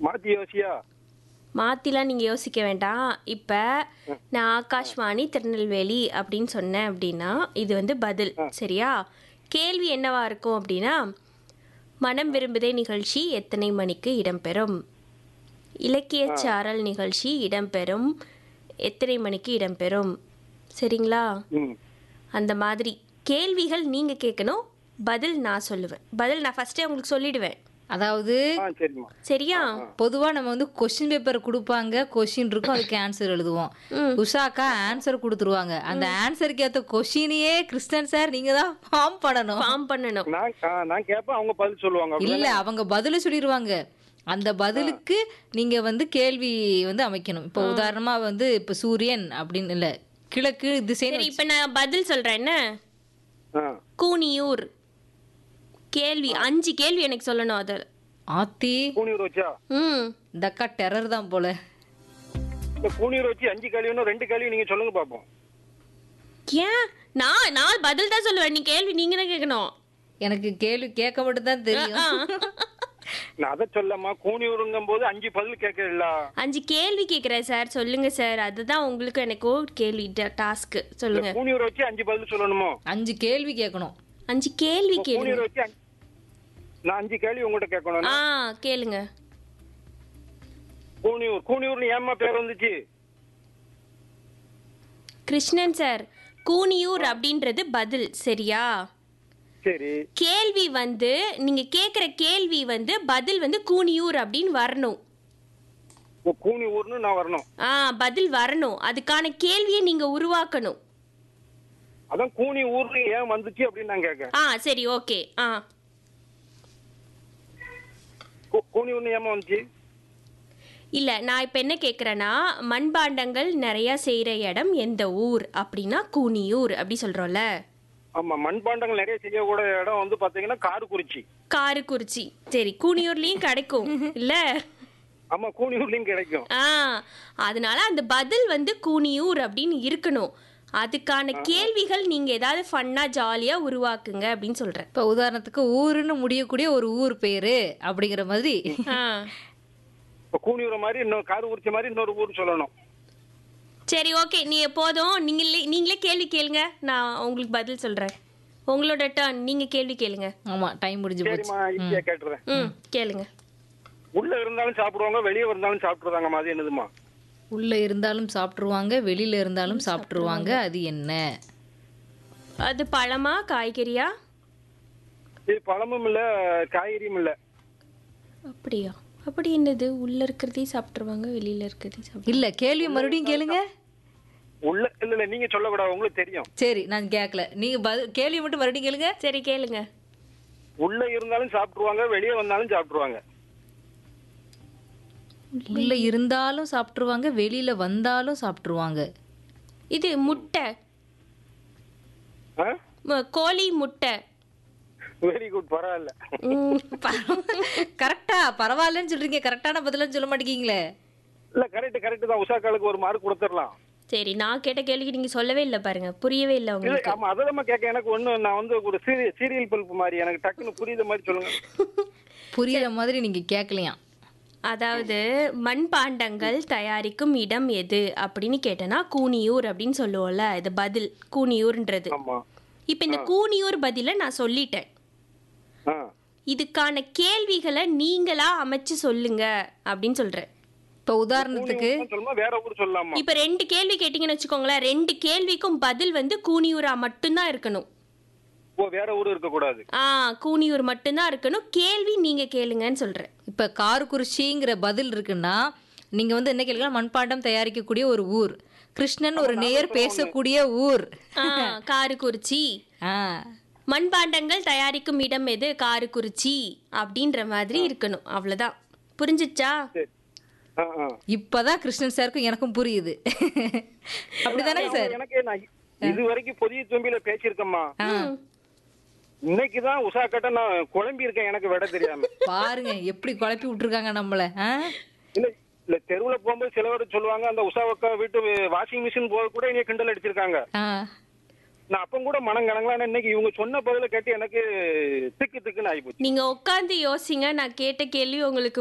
மாத்தி யோசியா மாத்திலாம் நீங்க யோசிக்க வேண்டாம் இப்ப நான் ஆகாஷ்வாணி திருநெல்வேலி அப்படின்னு சொன்னேன் அப்படின்னா இது வந்து பதில் சரியா கேள்வி என்னவா இருக்கும் அப்படின்னா மனம் விரும்புதே நிகழ்ச்சி எத்தனை மணிக்கு இடம்பெறும் இலக்கிய சாரல் நிகழ்ச்சி இடம்பெறும் எத்தனை மணிக்கு இடம்பெறும் சரிங்களா ம் அந்த மாதிரி கேள்விகள் நீங்க கேட்கணும் பதில் நான் சொல்லுவேன் பதில் நான் ஃபர்ஸ்டே உங்களுக்கு சொல்லிடுவேன் அதாவது ஆ சரிம்மா சரியா பொதுவா நம்ம வந்து கொஸ்டின் பேப்பர் கொடுப்பாங்க கொஸ்டின் இருக்கும் அதுக்கு ஆன்சர் எழுதுவோம் உஷாக்கா ஆன்சர் கொடுத்துருவாங்க அந்த ஆன்சருக்கு ஏத்த கொஸ்டினையே கிறிஸ்டன் சார் நீங்க தான் ஃபார்ம் பண்ணணும் ஃபார்ம் பண்ணணும் நான் ஆ, நான் கேட்பேன் அவங்க பதில் சொல்லுவாங்க இல்ல அப்படிதானே? அவங்க பதில் சொல்லிடுவாங்க அந்த பதிலுக்கு நீங்க வந்து கேள்வி வந்து அமைக்கணும் இப்போ உதாரணமா வந்து இப்ப சூரியன் அப்படின்னு இல்ல கிழக்கு திசைன்னு சரி இப்ப நான் பதில் சொல்றேன் என்ன ஆ கூனியூர் கேள்வி அஞ்சு கேள்வி எனக்கு சொல்லணும் அது ஆத்தி கூனியூர் வச்சா ம் இந்த அக்கா டெரர் தான் போல இந்த கூனியூர் வச்சு அஞ்சு கேள்வின்னு ரெண்டு கேள்வி நீங்க சொல்லுங்க பாப்போம் ஏன் நான் நான் பதில் தான் சொல்லுவேன் நீ கேள்வி நீங்க தான் கேட்கணும் எனக்கு கேள்வி கேட்க மட்டும் தான் தெரியும் நான் அதை சொல்லம்மா கூனியூருங்கும் போது அஞ்சு பதில் கேட்கல அஞ்சு கேள்வி கேட்குறேன் சார் சொல்லுங்க சார் அதுதான் உங்களுக்கு எனக்கும் கேள்வி டாஸ்க் சொல்லுங்க கூனியூர் வச்சு அஞ்சு பதில் சொல்லணுமோ அஞ்சு கேள்வி கேட்கணும் அஞ்சு கேள்வி கேளுங்க கூனியூர் வச்சு அஞ்சு- நான் அஞ்சு கேள்வி உங்கள்கிட்ட கேட்கணும் ஆ கேளுங்க கூனியூர் கூனியூர்னு ஏம்மா பேர் வந்துச்சு கிருஷ்ணன் சார் கூனியூர் அப்படின்றது பதில் சரியா சரி கேள்வி வந்து நீங்க கேக்குற கேள்வி வந்து பதில் வந்து கூனியூர் அப்படின்னு வரணும் ஓ, கூனியூர்னு நான் வரணும் ஆ பதில் வரணும் அதுக்கான கேள்வியை நீங்க உருவாக்கணும் அதான் கூனி ஊர்னு ஏன் வந்துச்சு அப்படின்னு நான் கேட்கேன் ஆ சரி ஓகே ஆ கூ- கூனியூர்னு ஏமா வந்துச்சு இல்ல நான் இப்ப என்ன கேக்குறேன்னா மண்பாண்டங்கள் நிறைய செய்யற இடம் எந்த ஊர் அப்படின்னா கூனியூர் அப்படி சொல்றோம்ல ஆமா மண்பாண்டங்கள் நிறைய செய்யக்கூடிய இடம் வந்து பாத்தீங்கன்னா காரக்குறிச்சி காரக்குறிச்சி சரி கூனியூர்லயும் கிடைக்கும் இல்ல ஆமா கூனியூர்லயும் கிடைக்கும் ஆ அதனால அந்த பதில் வந்து கூனியூர் அப்படின்னு இருக்கணும் அதுக்கான கேள்விகள் நீங்க ஏதாவது ஃபன்னா ஜாலியா உருவாக்குங்க அப்படின்னு சொல்றேன் இப்ப உதாரணத்துக்கு ஊருன்னு முடியக்கூடிய ஒரு ஊர் பேரு அப்படிங்கிற மாதிரி ஆ இப்ப கூனியூர் மாதிரி இன்னொரு காரக்குறிச்சி மாதிரி இன்னொரு ஊர் சொல்லணும் சரி ஓகே நீ போதும் நீங்களே நீங்களே கேள்வி கேளுங்க நான் உங்களுக்கு பதில் சொல்றேன் உங்களோட டர்ன் நீங்க கேள்வி கேளுங்க ஆமா டைம் முடிஞ்சு போச்சு சரிம்மா ஈஸியா கேட்டுறேன் ம் கேளுங்க உள்ள இருந்தாலும் சாப்பிடுவாங்க வெளியே இருந்தாலும் சாப்பிடுறாங்க மாதிரி என்னதுமா உள்ள இருந்தாலும் சாப்பிட்டுருவாங்க வெளியில இருந்தாலும் சாப்பிட்டுருவாங்க அது என்ன அது பழமா காய்கறியா இது பழமும் இல்ல காய்கறியும் இல்ல அப்படியா அப்படி என்னது உள்ள இருக்கிறதையும் சாப்பிட்டுருவாங்க வெளியில இருக்கிறதையும் சாப்பிட்டு இல்ல கேள்வி மறுபடியும் கேளுங்க உள்ள இல்ல இல்ல நீங்க சொல்லக்கூடாது உங்களுக்கு தெரியும் சரி நான் கேட்கல நீங்க பதில் கேள்வி மட்டும் மறுபடியும் கேளுங்க சரி கேளுங்க உள்ள இருந்தாலும் சாப்பிடுவாங்க வெளியே வந்தாலும் சாப்பிடுவாங்க உள்ள இருந்தாலும் சாப்பிட்டுருவாங்க வெளியில வந்தாலும் சாப்பிட்டுருவாங்க இது முட்டை ஆ? ம- கோழி முட்டை வெரி குட் பரவாயில்ல ம், கரெக்டா பரவாயில்லன்னு சொல்றீங்க கரெக்டான பதிலன்னு சொல்ல மாட்டேங்கீங்களே இல்ல கரெக்ட் கரெக்ட் தான் உஷாக்காலுக்கு ஒரு மார்க் கொடுத்துடலாம் சரி நான் கேட்ட கேள்விக்கு நீங்க சொல்லவே இல்லை பாருங்க புரியவே இல்லை இல்ல உங்களுக்கு ஆமா அதெல்லாம் கேட்க எனக்கு ஒண்ணு நான் வந்து ஒரு சீரியல் சீரியல் பல்ப் மாதிரி எனக்கு டக்குன்னு புரியுத மாதிரி சொல்லுங்க புரியுற மாதிரி நீங்க கேட்கலையாம் அதாவது மண்பாண்டங்கள் தயாரிக்கும் இடம் எது அப்படின்னு கேட்டேன்னா கூனியூர் அப்படின்னு சொல்லுவோம்ல இது பதில் கூனியூர்ன்றது ஆமா இப்போ இந்த கூனியூர் பதிலை நான் சொல்லிட்டேன் ஆ இதுக்கான கேள்விகளை நீங்களா அமைச்சு சொல்லுங்க அப்படின்னு சொல்றேன் இப்ப உதாரணத்துக்கு கூனியூர்னு சொல்லுமா வேற ஊர் சொல்லலாமா இப்போ ரெண்டு கேள்வி கேட்டீங்கன்னு வச்சுக்கோங்களேன் ரெண்டு கேள்விக்கும் பதில் வந்து கூனியூரா மட்டும்தான் இருக்கணும் ஓ வேற ஊர் இருக்க கூடாது ஆ கூனியூர் மட்டும்தான் இருக்கணும் கேள்வி நீங்க கேளுங்கன்னு சொல்றேன் இப்ப காரக்குறிச்சிங்கிற பதில் இருக்குன்னா நீங்க வந்து என்ன கேளுங்க மண்பாண்டம் தயாரிக்கக்கூடிய ஒரு ஊர் கிருஷ்ணன் ஒரு நேயர் பேசக்கூடிய ஊர் ஆ காரக்குறிச்சி ஆ மண்பாண்டங்கள் தயாரிக்கும் இடம் எது காரக்குறிச்சி அப்படின்ற மாதிரி இருக்கணும் அவ்வளவுதான் புரிஞ்சிச்சா சரி ஆ ஆ இப்பதான் கிருஷ்ணன் சாருக்கும் எனக்கும் புரியுது அப்படிதானே சார் எனக்கு நான் இது வரைக்கும் புதிய தும்பியில பேசியிருக்கேம்மா ஆ, இன்னைக்குதான் உஷாக்கட்ட நான் குழம்பி இருக்கேன் எனக்கு விட தெரியாம பாருங்க எப்படி குழப்பி விட்டுருக்காங்க நம்மள ஆ? இல்ல இல்ல தெருவுல போகும்போது சிலவர் சொல்லுவாங்க அந்த உஷாவக்கா வீட்டு வாஷிங் மிஷின் போக கூட இங்க கிண்டல் அடிச்சிருக்காங்க ஆ. நான் அப்ப கூட மனம் கணங்களான இன்னைக்கு இவங்க சொன்ன பதில கேட்டு எனக்கு திக்கு திக்குன்னு ஆயிப்போச்சு நீங்க உட்காந்து யோசிங்க நான் கேட்ட கேள்வி உங்களுக்கு